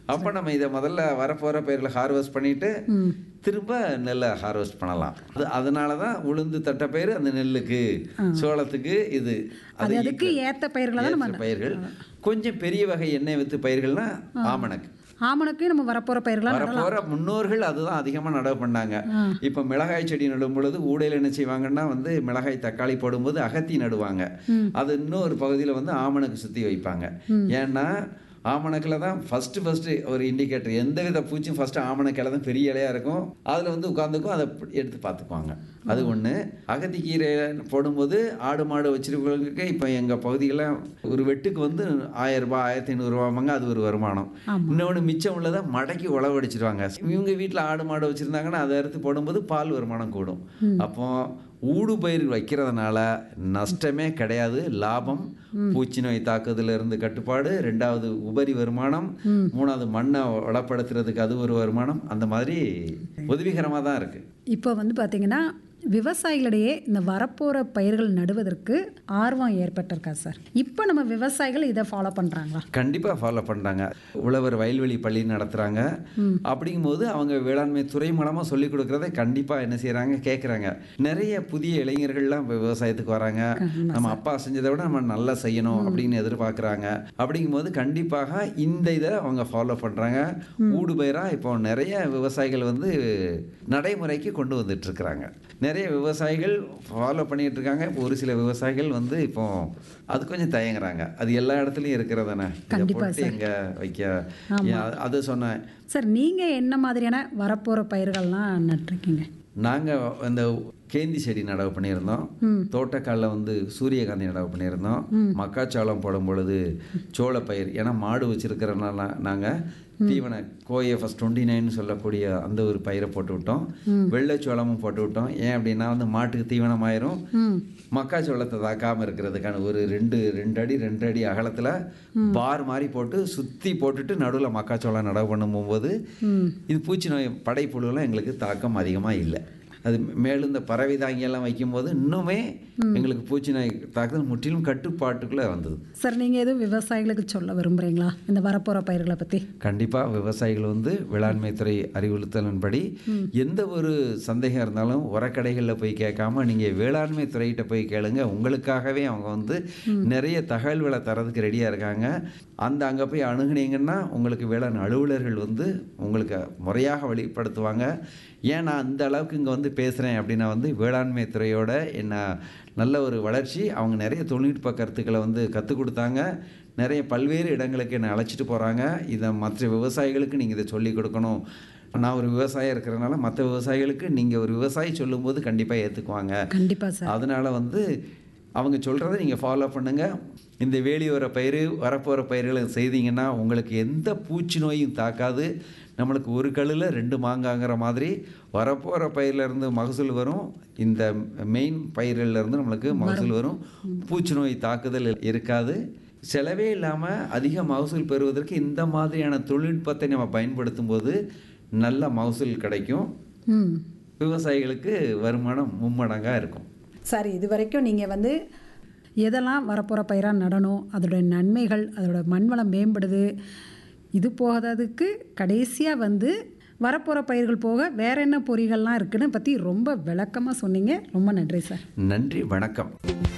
அப்போ நம்ம இதை முதல்ல வரப்போகிற பயிரில் ஹார்வெஸ்ட் பண்ணிட்டு திரும்ப நெல்லை ஹார்வெஸ்ட் பண்ணலாம் அது அதனால தான் உளுந்து தட்டைப்பயிர் அந்த நெல்லுக்கு சோளத்துக்கு இது அது அதுக்கு ஏத்த பயிர்களை தான் நம்ம ஏற்ற பயிர்கள் கொஞ்சம் பெரிய வகை எண்ணெய் வித்து பயிர்கள்னா ஆமணக்கு ஆமணக்கு நம்ம வரப்போற பயிர்களா வரப்போற முன்னோர்கள் அதுதான் அதிகமாக நடவு பண்ணாங்க இப்போ மிளகாய் செடி நடும் பொழுது ஊடையில் என்ன செய்வாங்கன்னா வந்து மிளகாய் தக்காளி போடும்போது அகத்தி நடுவாங்க அது இன்னும் ஒரு பகுதியில் வந்து ஆமணக்கு சுற்றி வைப்பாங்க ஏன்னா ஆமணக்கில் தான் ஃபஸ்ட்டு ஃபஸ்ட்டு ஒரு இண்டிகேட்டர் எந்த வித பூச்சியும் ஃபஸ்ட்டு ஆமணக்கில் தான் பெரிய இலையாக இருக்கும் அதில் வந்து உட்காந்துக்கும் அதை எடுத்து பார்த்துக்குவாங்க அது ஒன்று அகத்திக்கீரை போடும்போது ஆடு மாடு வச்சிருக்கவங்களுக்கு இப்போ எங்கள் பகுதியில் ஒரு வெட்டுக்கு வந்து ஆயிரம் ரூபாய் ஆயிரத்தி ஐநூறுரூவாங்க அது ஒரு வருமானம் இன்னொன்று மிச்சம் உள்ளதை மடக்கி உழவடிச்சிருவாங்க இவங்க வீட்டில் ஆடு மாடு வச்சுருந்தாங்கன்னா அதை அறுத்து போடும்போது பால் வருமானம் கூடும் அப்போ ஊடு பயிர் வைக்கிறதுனால நஷ்டமே கிடையாது லாபம் பூச்சி நோய் தாக்குதல இருந்து கட்டுப்பாடு ரெண்டாவது உபரி வருமானம் மூணாவது மண்ணை வளப்படுத்துறதுக்கு அது ஒரு வருமானம் அந்த மாதிரி உதவிகரமாக தான் இருக்குது இப்போ வந்து பார்த்தீங்கன்னா விவசாயிகளிடையே இந்த வரப்போகிற பயிர்கள் நடுவதற்கு ஆர்வம் ஏற்பட்டிருக்கா சார் இப்போ நம்ம விவசாயிகள் இதை ஃபாலோ பண்ணுறாங்களா கண்டிப்பாக ஃபாலோ பண்ணுறாங்க உழவர் வயல்வெளி பள்ளி நடத்துகிறாங்க அப்படிங்கும்போது அவங்க வேளாண்மை துறை மூலமாக சொல்லிக் கொடுக்குறத கண்டிப்பாக என்ன செய்கிறாங்க கேட்குறாங்க நிறைய புதிய இளைஞர்கள்லாம் இப்போ விவசாயத்துக்கு வராங்க நம்ம அப்பா செஞ்சதை விட நம்ம நல்லா செய்யணும் அப்படின்னு எதிர்பார்க்குறாங்க அப்படிங்கும்போது கண்டிப்பாக இந்த இதை அவங்க ஃபாலோ பண்ணுறாங்க ஊடு பயிராக இப்போ நிறைய விவசாயிகள் வந்து நடைமுறைக்கு கொண்டு வந்துட்டு இருக்கிறாங்க நிறைய விவசாயிகள் ஃபாலோ பண்ணிட்டு இருக்காங்க இப்போ ஒரு சில விவசாயிகள் வந்து இப்போ அது கொஞ்சம் தயங்குறாங்க அது எல்லா இடத்துலையும் இருக்கிறதானே இதை போட்டு எங்க வைக்க ஏன் அது சொன்னேன் சார் நீங்கள் என்ன மாதிரியான வரப்போகிற பயிர்கள்லாம் நட்டிருக்கீங்க நாங்கள் அந்த கேந்தி செடி நடவு பண்ணியிருந்தோம் தோட்டக்காலில் வந்து சூரியகாந்தி நடவு பண்ணியிருந்தோம் மக்காச்சோளம் போடும் பொழுது சோளப்பயிர் ஏன்னா மாடு வச்சிருக்கிறனால நாங்கள் தீவன கோயை ஃபஸ்ட் டுவெண்ட்டி நைன் சொல்லக்கூடிய அந்த ஒரு பயிரை போட்டு விட்டோம் வெள்ளைச்சோளமும் போட்டு விட்டோம் ஏன் அப்படின்னா வந்து மாட்டுக்கு தீவனம் ஆயிரும் மக்காச்சோளத்தை தாக்காமல் இருக்கிறதுக்கான ஒரு ரெண்டு ரெண்டு அடி ரெண்டு அடி அகலத்தில் பார் மாதிரி போட்டு சுற்றி போட்டுட்டு நடுவில் மக்காச்சோளம் நடவு பண்ணும் போது இது பூச்சி நோய் படைப்புழுலாம் எங்களுக்கு தாக்கம் அதிகமாக இல்லை அது மேலும் இந்த பறவை தாங்கியெல்லாம் வைக்கும்போது இன்னுமே எங்களுக்கு பூச்சி நோய் தாக்குதல் முற்றிலும் கட்டுப்பாட்டுக்குள்ளே வந்தது சார் நீங்கள் எதுவும் விவசாயிகளுக்கு சொல்ல விரும்புகிறீங்களா இந்த வரப்போகிற பயிர்களை பற்றி கண்டிப்பாக விவசாயிகள் வந்து வேளாண்மை துறை அறிவுறுத்தலின்படி எந்த ஒரு சந்தேகம் இருந்தாலும் உரக்கடைகளில் போய் கேட்காம நீங்கள் வேளாண்மை துறையிட்ட போய் கேளுங்க உங்களுக்காகவே அவங்க வந்து நிறைய தகவல்களை தரதுக்கு ரெடியாக இருக்காங்க அந்த அங்கே போய் அணுகுனீங்கன்னா உங்களுக்கு வேளாண் அலுவலர்கள் வந்து உங்களுக்கு முறையாக வெளிப்படுத்துவாங்க ஏன் நான் அந்த அளவுக்கு இங்கே வந்து பேசுகிறேன் அப்படின்னா வந்து வேளாண்மை துறையோட என்ன நல்ல ஒரு வளர்ச்சி அவங்க நிறைய தொழில்நுட்ப கருத்துக்களை வந்து கற்றுக் கொடுத்தாங்க நிறைய பல்வேறு இடங்களுக்கு என்னை அழைச்சிட்டு போகிறாங்க இதை மற்ற விவசாயிகளுக்கு நீங்கள் இதை சொல்லிக் கொடுக்கணும் நான் ஒரு விவசாயம் இருக்கிறதுனால மற்ற விவசாயிகளுக்கு நீங்கள் ஒரு விவசாயி சொல்லும்போது கண்டிப்பாக ஏற்றுக்குவாங்க கண்டிப்பாக சார் அதனால் வந்து அவங்க சொல்கிறத நீங்கள் ஃபாலோ பண்ணுங்கள் இந்த வேலியோர பயிர் வரப்போகிற பயிர்களை செய்தீங்கன்னா உங்களுக்கு எந்த பூச்சி நோயும் தாக்காது நம்மளுக்கு ஒரு கல்லில் ரெண்டு மாங்காங்கிற மாதிரி வரப்போகிற பயிர்லேருந்து மகசூல் வரும் இந்த மெயின் பயிரிலேருந்து நம்மளுக்கு மகசூல் வரும் பூச்சி நோய் தாக்குதல் இருக்காது செலவே இல்லாமல் அதிக மகசூல் பெறுவதற்கு இந்த மாதிரியான தொழில்நுட்பத்தை நம்ம பயன்படுத்தும் போது நல்ல மகசூல் கிடைக்கும் ம் விவசாயிகளுக்கு வருமானம் மும்மடங்காக இருக்கும் சார் இது வரைக்கும் நீங்கள் வந்து எதெல்லாம் வரப்போகிற பயிராக நடணும் அதோட நன்மைகள் அதோட மண்வளம் மேம்படுது இது போகாததுக்கு கடைசியாக வந்து வரப்போகிற பயிர்கள் போக வேற என்ன பொறிகள்லாம் இருக்குன்னு பற்றி ரொம்ப விளக்கமாக சொன்னீங்க ரொம்ப நன்றி சார் நன்றி வணக்கம்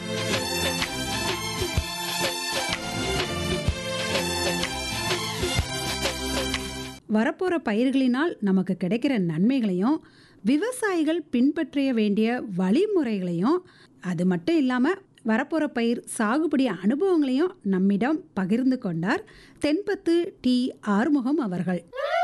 வரப்போகிற பயிர்களினால் நமக்கு கிடைக்கிற நன்மைகளையும் விவசாயிகள் பின்பற்ற வேண்டிய வழிமுறைகளையும் அது மட்டும் இல்லாமல் வரப்போகிற பயிர் சாகுபடி அனுபவங்களையும் நம்மிடம் பகிர்ந்து கொண்டார் தென்பத்து டி ஆறுமுகம் அவர்கள்